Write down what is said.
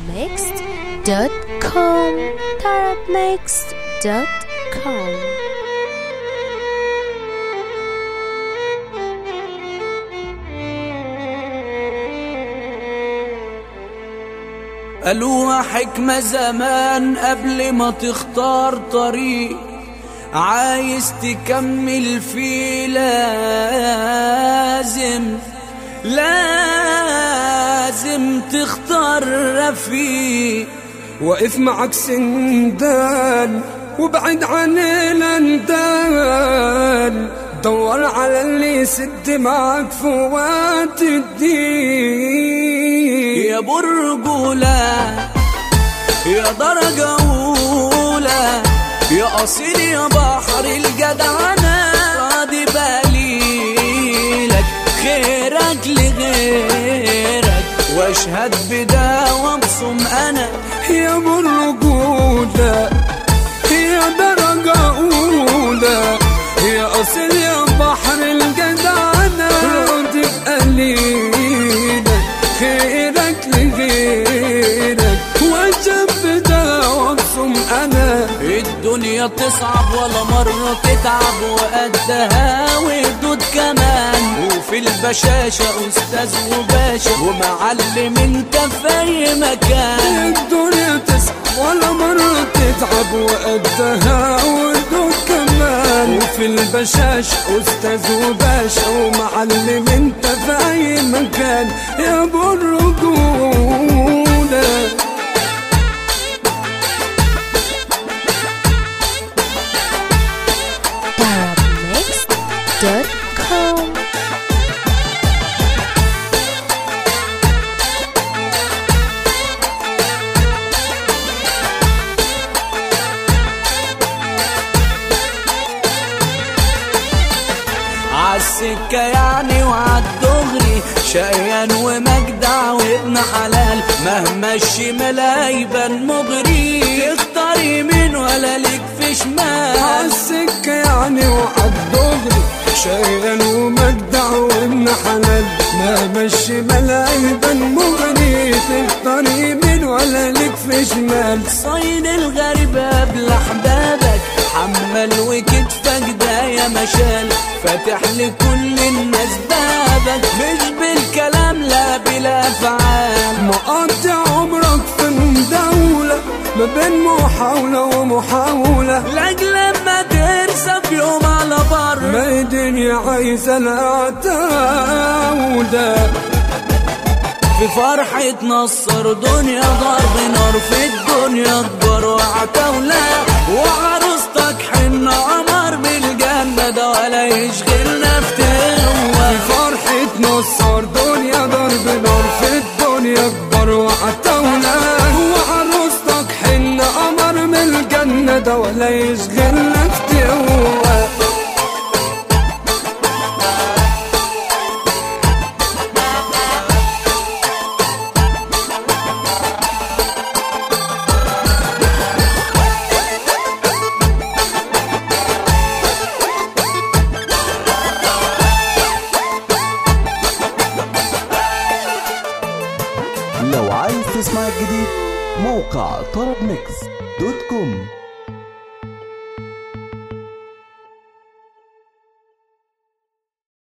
tarabmixed.com tarabmixed.com قالوها حكمة زمان قبل ما تختار طريق عايز تكمل فيه لازم لازم تختار رفيق واقف معك سندان وبعد عن الاندال دور على اللي يسد معك فوات الدين يا برجولة يا درجة أولى يا أصيل يا بحر الجدعنة راضي بقليلك خيرك لغيرك واشهد بدا وابصم أنا يا برجولة يا درجة أولى يا أصل يا بحر الجدعنة راضي بقليلك خيرك لغيرك وجب ده وابصم أنا الدنيا تصعب ولا مرة تتعب وقدها ودود كمان وفي البشاشة أستاذ وباشا ومعلم انت في أي مكان الدنيا تسعى ولا مرة تتعب وقدها وردود كمان وفي البشاش أستاذ وباشا ومعلم انت في أي مكان يا أبو الرجولة tarabmixed.com عالسكة يعني وعالدغري شقيان ومجدع وابن حلال مهما الشمال هيبان مغري تختاري مين ولا ليك في شمال عالسكة يعني وعالدغري شايل ومجدع وابن حلال ما مشي ملايبا مغني تختاري من ولا لك في شمال صين الغريب قبل احبابك حمل وكتفك ده يا مشال فاتح لكل الناس بابك مش بالكلام لا بالافعال مقضي عمرك في مداولة ما بين محاولة ومحاولة لاجل لما ترسى في يوم على بر ما هي الدنيا عايزة العتاولة في فرحة نصر دنيا ضرب نار في الدنيا كبر وعتاولة وعروستك حنة قمر بالجنة ده ولا يشغلنا في تهوى فرحة نصر دنيا ضرب نار في الدنيا كبر وعتاولة وعروستك حنة قمر من الجنة ده ولا يشغلنا في تهوى لو عايز تسمع الجديد موقع طرب ميكس دوت كوم